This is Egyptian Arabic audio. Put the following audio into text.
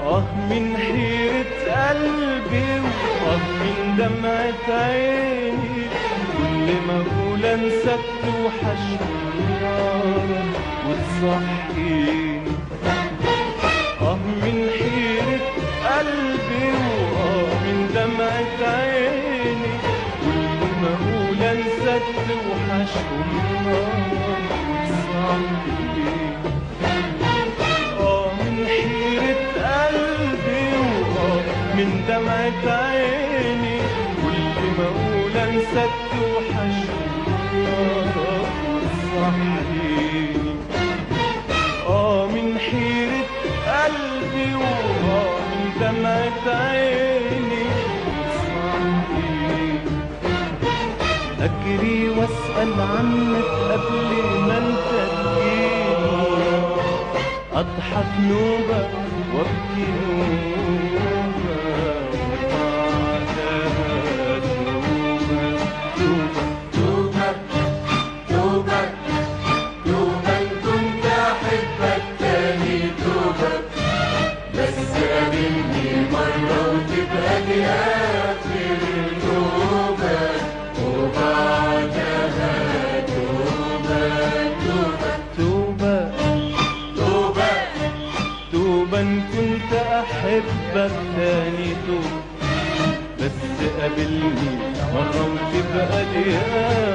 اه من حيرة قلبي واه من دمعة عيني كل ما اقول انساك توحشني نارك وتصحيني اه من حيرة قلبي واه من دمعة عيني كل ما اقول انساك توحشني نارك وتصحيني اه من حيرة قلبي واه من دمعة عيني كل ما اقول انساك توحشني نارك وتصحيني اه من حيرة قلبي واه من دمعة عيني وتصحيني أجري وأسأل عنك قبل ما أنت تجيني أضحك نوبة وأبكي نوبة وبعدها توبة توبة توبة توبة توبة إن كنت أحبك تاني توبة بس قابلني مرة وتبقى دي آخر توبة وبعدها توبة توبة توبة توبة توبة إن كنت أحبك تاني توبة بس قابلني مرة وتبقى دي